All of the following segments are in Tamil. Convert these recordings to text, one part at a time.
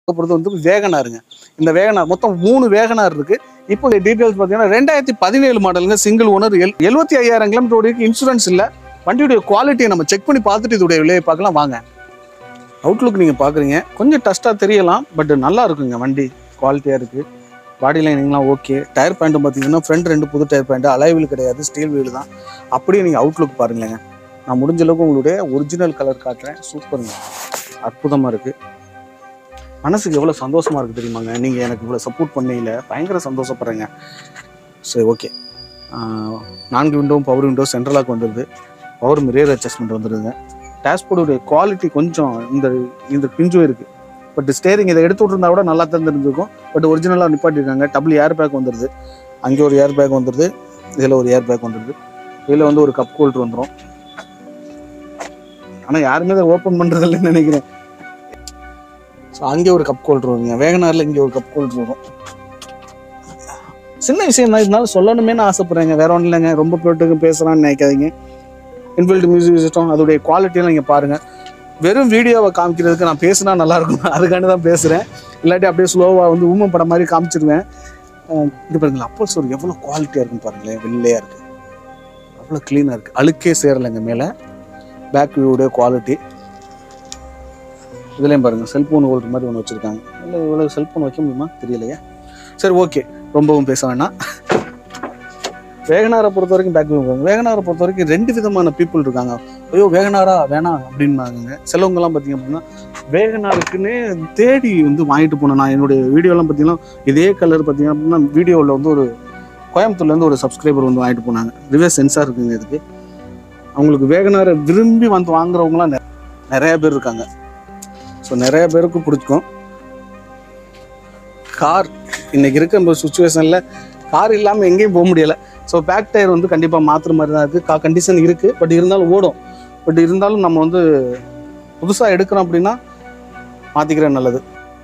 பொறுத்து வந்து வேகனாருங்க இந்த வேகனார் மொத்தம் மூணு வேகனார் இருக்கு இப்போ டீட்டெயில்ஸ் பார்த்தீங்கன்னா ரெண்டாயிரத்தி பதினேழு மாடலுங்க சிங்கிள் ஓனர் எல் எழுபத்தி ஐயாயிரம் கிலோமீட்டர் ஓடிக்கு இன்சூரன்ஸ் இல்லை வண்டியுடைய குவாலிட்டியை நம்ம செக் பண்ணி பார்த்துட்டு இதோடைய விலையை பார்க்கலாம் வாங்க அவுட்லுக் நீங்கள் பார்க்குறீங்க கொஞ்சம் டஸ்ட்டாக தெரியலாம் பட் நல்லா இருக்குங்க வண்டி குவாலிட்டியாக இருக்குது பாடி லைனிங்லாம் ஓகே டயர் பேண்ட்டும் பார்த்தீங்கன்னா ஃப்ரண்ட் ரெண்டு புது டயர் பேண்ட் அலைவில் கிடையாது ஸ்டீல் வீல் தான் அப்படியே நீங்கள் அவுட்லுக் பாருங்களேங்க நான் முடிஞ்ச அளவுக்கு உங்களுடைய ஒரிஜினல் கலர் காட்டுறேன் சூப்பருங்க அற்புதமாக இருக்குது மனசுக்கு எவ்வளோ சந்தோஷமா இருக்குது தெரியுமாங்க நீங்கள் எனக்கு இவ்வளோ சப்போர்ட் பண்ணையில் பயங்கர சந்தோஷப்படுறேங்க சரி ஓகே நான்கு விண்டோவும் பவர் விண்டோ சென்ட்ரலாக வந்துடுது பவர் மிரர் அட்ஜஸ்ட்மெண்ட் வந்துடுதுங்க டேஷ்போர்டுடைய குவாலிட்டி கொஞ்சம் இந்த இந்த பிஞ்சும் இருக்குது பட் ஸ்டேரிங் இதை எடுத்து விட்ருந்தா கூட நல்லா தான் தெரிஞ்சிருக்கும் பட் ஒரிஜினலாக நிப்பாட்டிருக்காங்க டபுள் ஏர் பேக் வந்துடுது அங்கே ஒரு ஏர் பேக் வந்துடுது இதில் ஒரு ஏர் பேக் வந்துடுது இதில் வந்து ஒரு கப் ஹோல்டர் வந்துடும் ஆனால் யாருமே அதை ஓப்பன் பண்ணுறதில்லன்னு நினைக்கிறேன் ஸோ அங்கே ஒரு கப் ஹோல்டர் வருங்க வேகனாரில் இங்கே ஒரு கப் ஹோல்டர் வரும் சின்ன விஷயம் தான் இருந்தாலும் சொல்லணுமேனு ஆசைப்படுறேங்க வேற ஒன்றும் இல்லைங்க ரொம்ப போட்டுக்கு பேசுகிறான்னு நினைக்காதீங்க இன்பில்ட் மியூசிக் சிஸ்டம் அதோடைய குவாலிட்டியெல்லாம் நீங்கள் பாருங்கள் வெறும் வீடியோவை காமிக்கிறதுக்கு நான் பேசினா நல்லா இருக்கும் அதுக்காண்டி தான் பேசுகிறேன் இல்லாட்டி அப்படியே ஸ்லோவாக வந்து ஊமம் படம் மாதிரி காமிச்சிருவேன் அஹ் இது பாருங்களேன் அப்போ சொல் எவ்வளோ குவாலிட்டியாக இருக்குன்னு பாருங்களேன் வெள்ளையாக இருக்குது அவ்வளோ க்ளீனாக இருக்குது அழுக்கே சேரலைங்க மேலே பேக் வியூடைய குவாலிட்டி இதுலேயும் பாருங்க செல்போன் ஹோல்டர் மாதிரி ஒன்று வச்சுருக்காங்க இல்லை இவ்வளோ செல்போன் வைக்க முடியுமா தெரியலையா சரி ஓகே ரொம்பவும் பேச வேணாம் வேகனாரை பொறுத்த வரைக்கும் பேக் வேகனாரை பொறுத்த வரைக்கும் ரெண்டு விதமான பீப்புள் இருக்காங்க ஐயோ வேகனாரா வேணாம் அப்படின்னாங்க சிலவங்கலாம் பார்த்தீங்க அப்படின்னா வேகனாருக்குன்னு தேடி வந்து வாங்கிட்டு போனேன் நான் என்னுடைய வீடியோலாம் பார்த்தீங்கன்னா இதே கலர் பார்த்தீங்க அப்படின்னா வீடியோவில் வந்து ஒரு கோயம்புத்தூர்லேருந்து ஒரு சப்ஸ்கிரைபர் வந்து வாங்கிட்டு போனாங்க ரிவர்ஸ் சென்சார் இருக்குங்க இதுக்கு அவங்களுக்கு வேகனாரை விரும்பி வந்து வாங்குறவங்களாம் நெ- நிறைய பேர் இருக்காங்க ஸோ நிறைய பேருக்கு பிடிக்கும் கார் இன்னைக்கு இருக்க சுச்சுவேஷனில் கார் இல்லாமல் எங்கேயும் போக முடியல ஸோ பேக் டயர் வந்து கண்டிப்பாக மாற்றுற மாதிரி தான் இருக்குது கா கண்டிஷன் இருக்குது பட் இருந்தாலும் ஓடும் பட் இருந்தாலும் நம்ம வந்து புதுசாக எடுக்கிறோம் அப்படின்னா மாற்றிக்கிறது நல்லது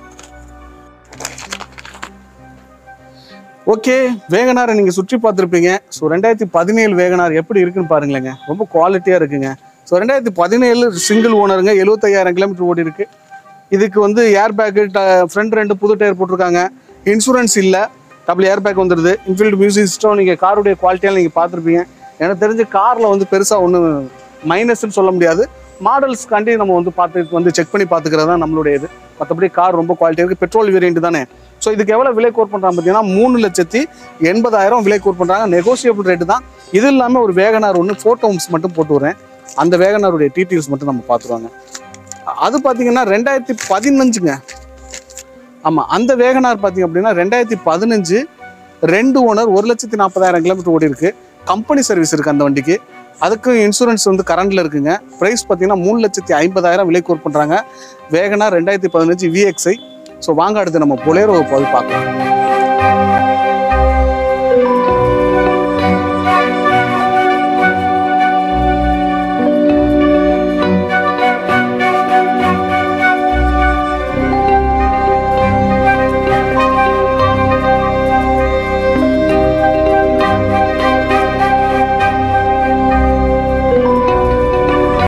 ஓகே வேகனாரை நீங்கள் சுற்றி பார்த்துருப்பீங்க ஸோ ரெண்டாயிரத்தி பதினேழு வேகனார் எப்படி இருக்குன்னு பாருங்களேங்க ரொம்ப குவாலிட்டியாக இருக்குங்க ஸோ ரெண்டாயிரத்தி பதினேழு சிங்கிள் ஓனருங்க எழுபத்தையாயிரம் கிலோமீட்டர் ஓடி இருக்கு இதுக்கு வந்து ஏர் பேக்கு ஃப்ரண்ட் ரெண்டு புது டயர் போட்டிருக்காங்க இன்சூரன்ஸ் இல்லை டபுள் ஏர் பேக் வந்துடுது இன்ஃபீல்டு மியூசிக் சிஸ்டம் நீங்கள் காருடைய குவாலிட்டியெல்லாம் நீங்கள் பார்த்துருப்பீங்க எனக்கு தெரிஞ்சு காரில் வந்து பெருசாக ஒன்றும் மைனஸ்ன்னு சொல்ல முடியாது மாடல்ஸ்க்காண்டி நம்ம வந்து பார்த்து வந்து செக் பண்ணி பார்த்துக்கிறது தான் நம்மளுடைய இது மற்றபடி கார் ரொம்ப குவாலிட்டி இருக்குது பெட்ரோல் வேரியண்ட் தானே ஸோ இதுக்கு எவ்வளோ விலை கோர் பண்ணுறாங்க பார்த்தீங்கன்னா மூணு லட்சத்தி எண்பதாயிரம் விலை கோர் பண்ணுறாங்க நெகோசியபிள் ரேட்டு தான் இது இல்லாமல் ஒரு வேகனார் ஒன்று ஃபோட்டோஸ் மட்டும் போட்டு வரேன் அந்த வேகனாருடைய டீட்டெயில்ஸ் மட்டும் நம்ம பார்த்துருவாங்க அது பார்த்தீங்கன்னா ரெண்டாயிரத்தி பதினஞ்சுங்க ஆமாம் அந்த வேகனார் பார்த்தீங்க அப்படின்னா ரெண்டாயிரத்தி பதினஞ்சு ரெண்டு ஓனர் ஒரு லட்சத்தி நாற்பதாயிரம் கிலோமீட்டர் ஓடி இருக்கு கம்பெனி சர்வீஸ் இருக்குது அந்த வண்டிக்கு அதுக்கு இன்சூரன்ஸ் வந்து கரண்டில் இருக்குங்க ப்ரைஸ் பார்த்தீங்கன்னா மூணு லட்சத்தி ஐம்பதாயிரம் விலை கோர் பண்ணுறாங்க வேகனார் ரெண்டாயிரத்தி பதினஞ்சு விஎக்ஸ்ஐ ஸோ வாங்க அடுத்து நம்ம பொலேரோ போய் பார்க்கலாம்